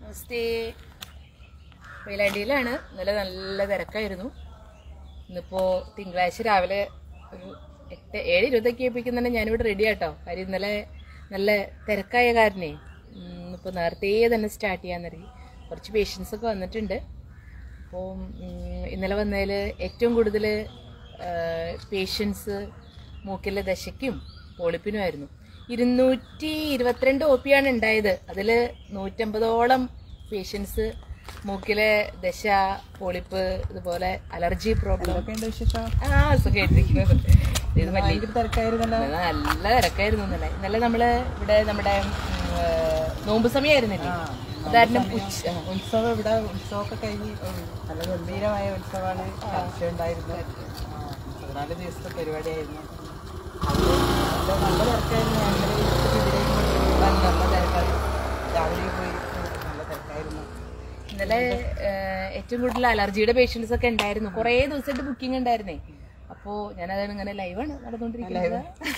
നമസ്തേ വെയിലടിയിലാണ് ഇന്നലെ നല്ല തിരക്കായിരുന്നു ഇന്നിപ്പോ തിങ്കളാഴ്ച രാവിലെ ഒരു എട്ട് ഏഴ് ഇരുപതൊക്കെ ആയിപ്പിക്കും തന്നെ ഞാനിവിടെ റെഡി ആട്ടോ കാര്യം ഇന്നലെ നല്ല തിരക്കായ കാരണേ ഇപ്പോൾ നേരത്തെ തന്നെ സ്റ്റാർട്ട് ചെയ്യാൻ തുടങ്ങി കുറച്ച് പേഷ്യൻസ് ഒക്കെ വന്നിട്ടുണ്ട് അപ്പോൾ ഇന്നലെ വന്നതിൽ ഏറ്റവും കൂടുതൽ പേഷ്യൻസ് മൂക്കിലെ ദശയ്ക്കും പോളിപ്പിനുമായിരുന്നു ഇരുന്നൂറ്റി ഇരുപത്തിരണ്ട് ഒ പിയാണ് ഉണ്ടായത് അതിൽ നൂറ്റമ്പതോളം പേഷ്യൻസ് മൂക്കിലെ ദശ പോളിപ്പ് ഇതുപോലെ അലർജി പ്രോബ്ലം എന്തൊക്കെയുണ്ട് വിശേഷം ആ സുഖമായിട്ടിരിക്കുന്നത് ഇത് വലിയ ഭയങ്കര തിരക്കായിരുന്നല്ലോ നല്ല തിരക്കായിരുന്നു ഇന്നലെ ഇന്നലെ നമ്മള് ഇവിടെ നമ്മുടെ ഉം, ഏഹ്, നോമ്പ് സമയമായിരുന്നില്ലേ അതാരണം ഉച്ച ആ, ഉത്സവം ഇവിടെ ഉത്സവമൊക്കെ കഴിഞ്ഞ് നല്ല ഗംഭീരമായ ഉത്സവമാണ് ചർച്ച ഉണ്ടായിരുന്നു പതിനാല് ദിവസത്തെ പരിപാടിയായിരുന്നു അത് നല്ല നല്ല തിരക്കായിരുന്നു ഞങ്ങൾ നല്ല തിരക്കായിരുന്നു രാവിലെ പോയി നല്ല തിരക്കായിരുന്നു ഇന്നലെ ഏഹ്, ഏറ്റവും കൂടുതൽ അലർജിയുടെ പേഷ്യൻസ് ഒക്കെ ഉണ്ടായിരുന്നു കുറേ ദിവസമായിട്ട് ബുക്കിംഗ് ഉണ്ടായിരുന്നേ അപ്പോ ഞാനതാണ് ഇങ്ങനെ ലൈവാണ് നടന്നുകൊണ്ടിരിക്കുന്നത്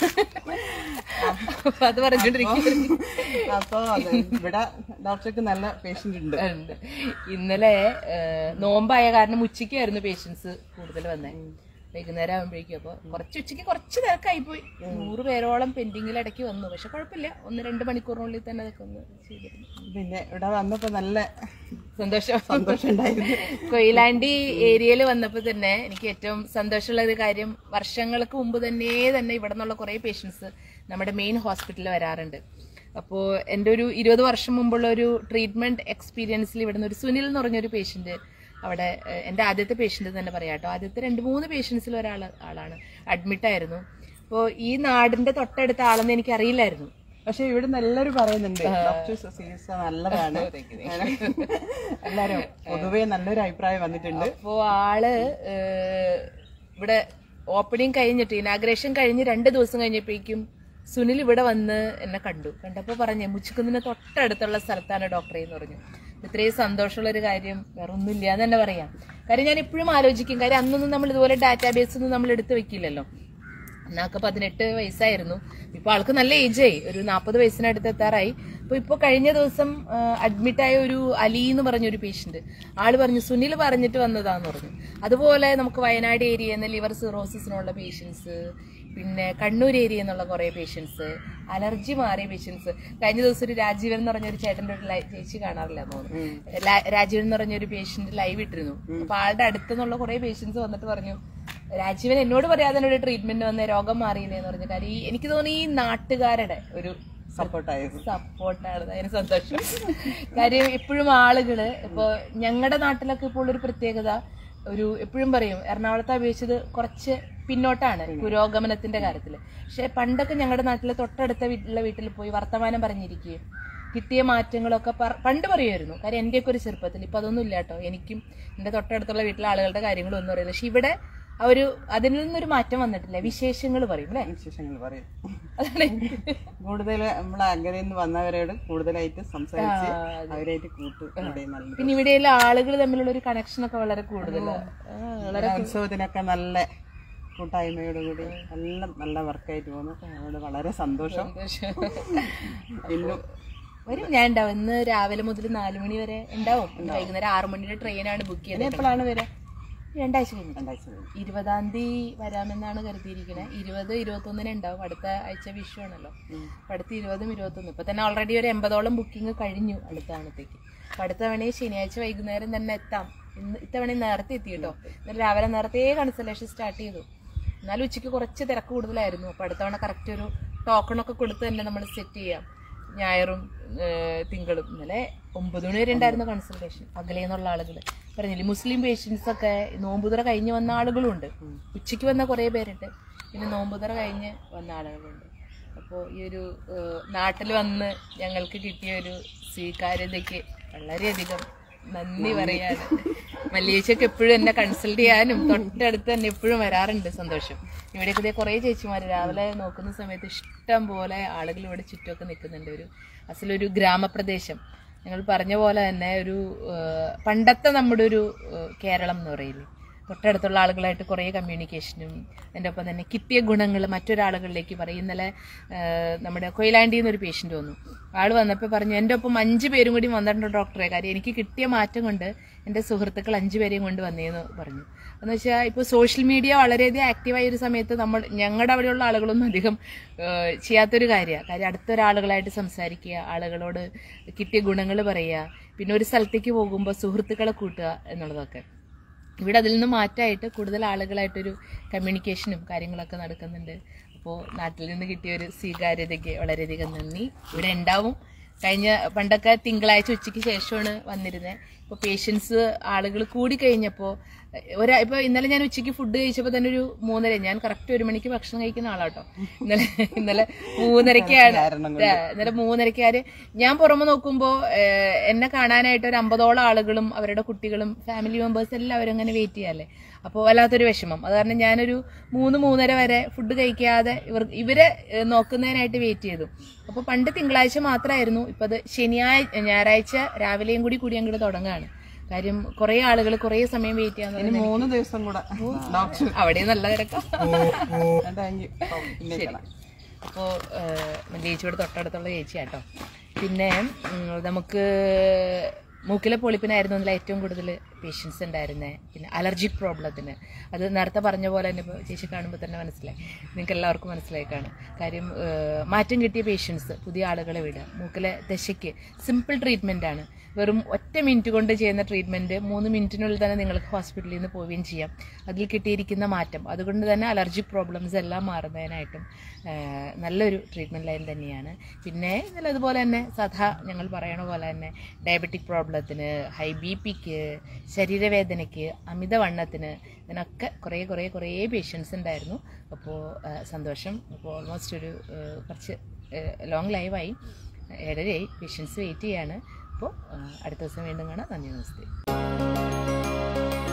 അപ്പൊ അത് പറഞ്ഞോണ്ടിരിക്കുന്നു അപ്പോൾ അത് ഇവിടെ ഡോക്ടർക്ക് നല്ല പേഷ്യൻ്റ് ഉണ്ട് ഉണ്ട്. ഇന്നലെ ഏഹ്, നോമ്പായ കാരണം ഉച്ചയ്ക്കായിരുന്നു പേഷ്യൻസ് കൂടുതൽ വന്നേ വൈകുന്നേരം ആകുമ്പോഴേക്കും അപ്പൊ കുറച്ച് ഉച്ചയ്ക്ക് കുറച്ച് തിരക്കായി പോയി നൂറ് പേരോളം പെൻഡിങ്ങിൽ ഇടയ്ക്ക് വന്നു പക്ഷെ കുഴപ്പമില്ല ഒന്ന് രണ്ട് മണിക്കൂറിനുള്ളിൽ തന്നെ അതൊക്കെ ഒന്ന് ചെയ്തിരുന്നു പിന്നെ ഇവിടെ വന്നപ്പോൾ നല്ല സന്തോഷം സന്തോഷം ഉണ്ടായിരുന്നു കൊയിലാണ്ടി ഏരിയയിൽ വന്നപ്പോൾ തന്നെ എനിക്ക് ഏറ്റവും സന്തോഷമുള്ള ഒരു കാര്യം വർഷങ്ങൾക്ക് മുമ്പ് തന്നെ തന്നെ ഇവിടെ നിന്നുള്ള കുറേ പേഷ്യൻസ് നമ്മുടെ മെയിൻ ഹോസ്പിറ്റലിൽ വരാറുണ്ട് അപ്പോൾ എൻ്റെ ഒരു ഇരുപത് വർഷം മുമ്പുള്ള ഒരു ട്രീറ്റ്മെന്റ് എക്സ്പീരിയൻസിൽ ഇവിടുന്ന് ഒരു സുനിൽ എന്ന് പറഞ്ഞൊരു പേഷ്യന്റ് അവിടെ ഏഹ്, എൻ്റെ ആദ്യത്തെ പേഷ്യന്റ് തന്നെ പറയാം കേട്ടോ ആദ്യത്തെ രണ്ട് മൂന്ന് പേഷ്യൻസിൽ ഒരാൾ ആളാണ് അഡ്മിറ്റ് ആയിരുന്നു അപ്പോൾ ഈ നാടിന്റെ തൊട്ടടുത്ത ആളെന്ന് എനിക്ക് അറിയില്ലായിരുന്നു പക്ഷെ ഇവിടെ നിന്ന് എല്ലാവരും പറയുന്നുണ്ട് ഡോക്ടർ ചികിത്സ നല്ലതാണ് എല്ലാരും പൊതുവെ നല്ലൊരു അഭിപ്രായം വന്നിട്ടുണ്ട് അപ്പോ ആള് ഏഹ്, ഇവിടെ ഓപ്പണിംഗ് കഴിഞ്ഞിട്ട് ഇനാഗ്രേഷൻ കഴിഞ്ഞ് രണ്ട് ദിവസം കഴിഞ്ഞപ്പോഴേക്കും സുനിൽ ഇവിടെ വന്ന് എന്നെ കണ്ടു കണ്ടപ്പോൾ പറഞ്ഞു മുച്ചുക്കുന്നിന് തൊട്ടടുത്തുള്ള സ്ഥലത്താണ് ഡോക്ടറെ എന്ന് പറഞ്ഞു ഇത്രയും സന്തോഷമുള്ള ഒരു കാര്യം വേറെ ഒന്നുമില്ല എന്ന് തന്നെ പറയാം കാര്യം ഞാൻ എപ്പോഴും ആലോചിക്കും കാര്യം അന്നൊന്നും നമ്മൾ ഇതുപോലെ ഡാറ്റാബേസ് ഒന്നും നമ്മൾ എടുത്തു വെക്കില്ലല്ലോ എന്നൊക്കെ പതിനെട്ട് വയസ്സായിരുന്നു ഇപ്പൊ ആൾക്ക് നല്ല ഏജായി ഒരു നാൽപ്പത് വയസ്സിനടുത്ത് എത്താറായി അപ്പൊ ഇപ്പൊ കഴിഞ്ഞ ദിവസം അഡ്മിറ്റ് ആയ ഒരു അലി എന്ന് പറഞ്ഞൊരു പേഷ്യന്റ് ആള് പറഞ്ഞു സുനിൽ പറഞ്ഞിട്ട് വന്നതാന്ന് പറഞ്ഞു അതുപോലെ നമുക്ക് വയനാട് ഏരിയയിൽ നിന്ന് ലിവർ സിറോസിസിനുള്ള പേഷ്യൻസ് പിന്നെ കണ്ണൂർ ഏരിയ എന്നുള്ള കുറെ പേഷ്യൻസ് അലർജി മാറിയ പേഷ്യൻസ് കഴിഞ്ഞ ദിവസം ഒരു രാജീവൻ എന്ന് പറഞ്ഞ ഒരു ചേട്ടന്റെ ഒരു ലൈ- ചേച്ചി കാണാറില്ല എന്ന് തോന്നുന്നു ലാ- രാജീവൻ എന്ന് പറഞ്ഞ ഒരു പേഷ്യന്റ് ലൈവ് ഇട്ടിരുന്നു അപ്പൊ ആളുടെ അടുത്തുനിന്നുള്ള കുറെ പേഷ്യൻസ് വന്നിട്ട് പറഞ്ഞു രാജീവൻ എന്നോട് പറയാതെ തന്നെ ഒരു ട്രീറ്റ്മെന്റ് വന്ന് രോഗം മാറിയില്ലേ എന്ന് പറഞ്ഞ കാര്യം ഈ എനിക്ക് തോന്നുന്നു ഈ നാട്ടുകാരുടെ ഒരു സപ്പോർട്ടായിരുന്നു സപ്പോർട്ടാണ് അതിന് സന്തോഷം കാര്യം എപ്പോഴും ആളുകള് ഇപ്പൊ ഞങ്ങളുടെ നാട്ടിലൊക്കെ ഇപ്പോൾ ഒരു പ്രത്യേകത ഒരു എപ്പോഴും പറയും എറണാകുളത്തെ അപേക്ഷിച്ചത് കുറച്ച് പിന്നോട്ടാണ് പുരോഗമനത്തിന്റെ കാര്യത്തില് പക്ഷെ പണ്ടൊക്കെ ഞങ്ങളുടെ നാട്ടിലെ തൊട്ടടുത്ത വീട്ടിലെ വീട്ടിൽ പോയി വർത്തമാനം പറഞ്ഞിരിക്കുകയും കിട്ടിയ മാറ്റങ്ങളൊക്കെ പറ- പണ്ട് പറയുമായിരുന്നു കാര്യം എന്റെയൊക്കെ ഒരു ചെറുപ്പത്തിൽ ഇപ്പൊ അതൊന്നും ഇല്ല കേട്ടോ എനിക്കും എന്റെ തൊട്ടടുത്തുള്ള വീട്ടിലെ ആളുകളുടെ കാര്യങ്ങളും ഒന്നും അറിയില്ല പക്ഷെ ഇവിടെ ആ ഒരു അതിൽ നിന്നൊരു മാറ്റം വന്നിട്ടില്ല വിശേഷങ്ങൾ പറയും അല്ലെ വിശേഷങ്ങൾ പറയും അതാണ് കൂടുതൽ നമ്മൾ അകലെ നിന്ന് വന്നവരോട് കൂടുതലായിട്ട് സംസാരിച്ച് അവരായിട്ട് കൂട്ട് കൂടെ നല്ല പിന്നെ ഇവിടെയുള്ള ആളുകൾ തമ്മിലുള്ള ഒരു കണക്ഷൻ ഒക്കെ വളരെ കൂടുതലാണ് വളരെ ഉത്സവത്തിനൊക്കെ നല്ല കൂട്ടായ്മയോടുകൂടി എല്ലാം നല്ല വർക്കായിട്ട് പോകുന്നു അതുകൊണ്ട് വളരെ സന്തോഷം ഇന്നും വരും ഞാൻ ഉണ്ടാവും ഇന്ന് രാവിലെ മുതൽ നാലു മണി വരെ ഉണ്ടാവും ഇന്ന് വൈകുന്നേരം ആറു മണിയുടെ ട്രെയിനാണ് ബുക്ക് ചെയ്തത് എപ്പോഴാണ് വരിക രണ്ടാഴ്ച കഴിഞ്ഞിട്ട് രണ്ടാഴ്ച കഴിഞ്ഞ് ഇരുപതാം തീയതി വരാമെന്നാണ് കരുതിയിരിക്കുന്നത് ഇരുപത് ഇരുപത്തൊന്നിന് ഉണ്ടാവും അടുത്ത ആഴ്ച വിഷു ആണല്ലോ അപ്പൊ അടുത്ത ഇരുപതും ഇരുപത്തൊന്നും ഇപ്പൊ തന്നെ ഓൾറെഡി ഒരു എൺപതോളം ബുക്കിംഗ് കഴിഞ്ഞു അടുത്ത തവണത്തേക്ക് അപ്പൊ അടുത്ത തവണ ശനിയാഴ്ച വൈകുന്നേരം തന്നെ എത്താം ഇന്ന് ഇത്തവണ നേരത്തെ എത്തി കേട്ടോ ഇന്നലെ രാവിലെ നേരത്തെ കൺസലേഷൻ സ്റ്റാർട്ട് ചെയ്തു എന്നാലും ഉച്ചയ്ക്ക് കുറച്ച് തിരക്ക് കൂടുതലായിരുന്നു അപ്പൊ അടുത്ത തവണ കറക്റ്റ് ഒരു ടോക്കണൊക്കെ കൊടുത്ത് തന്നെ നമ്മൾ സെറ്റ് ചെയ്യാം ഞായറും ഏഹ്, തിങ്കളും ഇന്നലെ ഒമ്പത് മണി വരെ ഉണ്ടായിരുന്നു കൺസൾട്ടേഷൻ അകലെ നിന്നുള്ള ആളുകൾ പറഞ്ഞില്ലേ മുസ്ലിം പേഷ്യൻസ് ഒക്കെ നോമ്പുതുറ കഴിഞ്ഞ് വന്ന ആളുകളും ഉണ്ട് ഉച്ചയ്ക്ക് വന്ന കുറേ പേരുണ്ട് പിന്നെ നോമ്പുതുറ കഴിഞ്ഞ് വന്ന ആളുകളുണ്ട് അപ്പോൾ ഈ ഒരു നാട്ടിൽ വന്ന് ഞങ്ങൾക്ക് കിട്ടിയ ഒരു സ്വീകാര്യതയ്ക്ക് വളരെയധികം നന്ദി പറയാണ് മല്ലിയേച്ചൊക്കെ എപ്പോഴും എന്നെ കൺസൾട്ട് ചെയ്യാനും തൊട്ടടുത്ത് തന്നെ എപ്പോഴും വരാറുണ്ട് സന്തോഷം ഇവിടെയൊക്കെ ദേ കുറേ ചേച്ചിമാർ രാവിലെ നോക്കുന്ന സമയത്ത് ഇഷ്ടം പോലെ ആളുകൾ ഇവിടെ ചുറ്റുമൊക്കെ നിൽക്കുന്നുണ്ട് ഒരു അസലൊരു ഗ്രാമപ്രദേശം ഞങ്ങൾ പറഞ്ഞ പോലെ തന്നെ ഒരു ആ, പണ്ടത്തെ നമ്മുടെ ഒരു ആ, കേരളം എന്ന് പറയില്ലേ തൊട്ടടുത്തുള്ള ആളുകളായിട്ട് കുറേ കമ്മ്യൂണിക്കേഷനും എൻ്റെ ഒപ്പം തന്നെ കിട്ടിയ ഗുണങ്ങൾ മറ്റൊരാളുകളിലേക്ക് പറയും ഇന്നലെ ആ, നമ്മുടെ കൊയിലാണ്ടിയിൽ നിന്ന് ഒരു പേഷ്യൻ്റ് വന്നു ആൾ വന്നപ്പോൾ പറഞ്ഞു എൻ്റെ ഒപ്പം അഞ്ച് പേരും കൂടി വന്നിട്ടുണ്ട് ഡോക്ടറെ കാര്യം എനിക്ക് കിട്ടിയ മാറ്റം കൊണ്ട് എൻ്റെ സുഹൃത്തുക്കൾ അഞ്ച് പേരെയും കൊണ്ട് വന്നേന്ന് പറഞ്ഞു എന്ന് വെച്ചാൽ ഇപ്പോൾ സോഷ്യൽ മീഡിയ വളരെയധികം ആക്റ്റീവായ ഒരു സമയത്ത് നമ്മൾ ഞങ്ങളുടെ അവിടെയുള്ള ആളുകളൊന്നും അധികം ആ, ചെയ്യാത്തൊരു കാര്യമാണ് കാര്യം അടുത്തൊരാളുകളായിട്ട് സംസാരിക്കുക ആളുകളോട് കിട്ടിയ ഗുണങ്ങൾ പറയുക പിന്നെ ഒരു സ്ഥലത്തേക്ക് പോകുമ്പോൾ സുഹൃത്തുക്കളെ കൂട്ടുക എന്നുള്ളതൊക്കെ ഇവിടെ അതിൽ നിന്ന് മാറ്റമായിട്ട് കൂടുതൽ ആളുകളായിട്ടൊരു കമ്മ്യൂണിക്കേഷനും കാര്യങ്ങളൊക്കെ നടക്കുന്നുണ്ട് അപ്പോൾ നാട്ടിൽ നിന്ന് കിട്ടിയ ഒരു സ്വീകാര്യതയ്ക്ക് വളരെയധികം നന്ദി ഇവിടെ ഉണ്ടാവും കഴിഞ്ഞ പണ്ടൊക്കെ തിങ്കളാഴ്ച ഉച്ചയ്ക്ക് ശേഷമാണ് വന്നിരുന്നത് ഇപ്പോൾ പേഷ്യൻസ് ആളുകൾ കൂടി കഴിഞ്ഞപ്പോൾ ഒരാ ഇപ്പോൾ ഇന്നലെ ഞാൻ ഉച്ചയ്ക്ക് ഫുഡ് കഴിച്ചപ്പോൾ തന്നെ ഒരു മൂന്നര ഞാൻ കറക്റ്റ് ഒരു മണിക്ക് ഭക്ഷണം കഴിക്കുന്ന ആളാട്ടോ ഇന്നലെ ഇന്നലെ മൂന്നരക്കാണ് ആ, ഇന്നലെ മൂന്നരക്കാര് ഞാൻ പുറമെ നോക്കുമ്പോൾ എന്നെ കാണാനായിട്ട് ഒരു അമ്പതോളം ആളുകളും അവരുടെ കുട്ടികളും ഫാമിലി മെമ്പേഴ്സ് എല്ലാവരും അങ്ങനെ വെയിറ്റ് ചെയ്യാല്ലേ അപ്പോൾ വല്ലാത്തൊരു വിഷമം അത് കാരണം ഞാനൊരു മൂന്ന് മൂന്നര വരെ ഫുഡ് കഴിക്കാതെ ഇവർ ഇവരെ ഏഹ്, നോക്കുന്നതിനായിട്ട് വെയിറ്റ് ചെയ്തു അപ്പോൾ പണ്ട് തിങ്കളാഴ്ച മാത്രമായിരുന്നു ഇപ്പം അത് ശനിയാഴ്ച ഞായറാഴ്ച രാവിലെയും കൂടി കൂടി അങ്ങോട്ട് തുടങ്ങുകയാണ് കാര്യം കുറേ ആളുകൾ കുറേ സമയം വെയിറ്റ് ചെയ്യാന്ന് ഇനി മൂന്ന് ദിവസം കൂടെ ഡോക്ടർ അവിടെ നല്ല തിരക്കാം താങ്ക് യു പിന്നെ ശരി അപ്പോൾ ചേച്ചിയോട് തൊട്ടടുത്തുള്ള ചേച്ചിയാട്ടോ പിന്നെ ഉം, നമുക്ക് മൂക്കിലെ പൊളിപ്പിനായിരുന്നു അതിൽ ഏറ്റവും കൂടുതൽ പേഷ്യൻസ് ഉണ്ടായിരുന്നത് പിന്നെ അലർജിക് പ്രോബ്ലത്തിന് അത് നേരത്തെ പറഞ്ഞ പോലെ തന്നെ ഇപ്പോൾ ചേച്ചി കാണുമ്പോൾ തന്നെ മനസ്സിലായി നിങ്ങൾക്ക് എല്ലാവർക്കും മനസ്സിലായി കാണും കാര്യം ഏഹ്, മാറ്റം കിട്ടിയ പേഷ്യൻസ് പുതിയ ആളുകളെ വിടുക മൂക്കിലെ ദശയ്ക്ക് സിമ്പിൾ ട്രീറ്റ്മെൻ്റ് ആണ് വെറും ഒറ്റ മിനിറ്റ് കൊണ്ട് ചെയ്യുന്ന ട്രീറ്റ്മെൻറ്റ് മൂന്ന് മിനിറ്റിനുള്ളിൽ തന്നെ നിങ്ങൾക്ക് ഹോസ്പിറ്റലിൽ നിന്ന് പോവുകയും ചെയ്യാം അതിൽ കിട്ടിയിരിക്കുന്ന മാറ്റം അതുകൊണ്ട് തന്നെ അലർജിക് പ്രോബ്ലംസ് എല്ലാം മാറുന്നതിനായിട്ടും ആ, നല്ലൊരു ട്രീറ്റ്മെൻറ്റ് ലൈൻ തന്നെയാണ് പിന്നെ ഇതിൽ അതുപോലെ തന്നെ സാധാ ഞങ്ങൾ പറയണ പോലെ തന്നെ ഡയബറ്റിക് പ്രോബ്ലത്തിന് ഹൈ ബി പിക്ക് ശരീരവേദനയ്ക്ക് അമിതവണ്ണത്തിന് ഇതിനൊക്കെ കുറേ കുറേ കുറേ പേഷ്യൻസ് ഉണ്ടായിരുന്നു അപ്പോൾ ആ, സന്തോഷം അപ്പോൾ ഓൾമോസ്റ്റ് ഒരു ആ, കുറച്ച് ലോങ് ലൈവായി ഏഴരയായി പേഷ്യൻസ് വെയിറ്റ് ചെയ്യാണ് അപ്പോൾ അടുത്ത ദിവസം വീണ്ടും കാണാം നന്ദി നമസ്തേ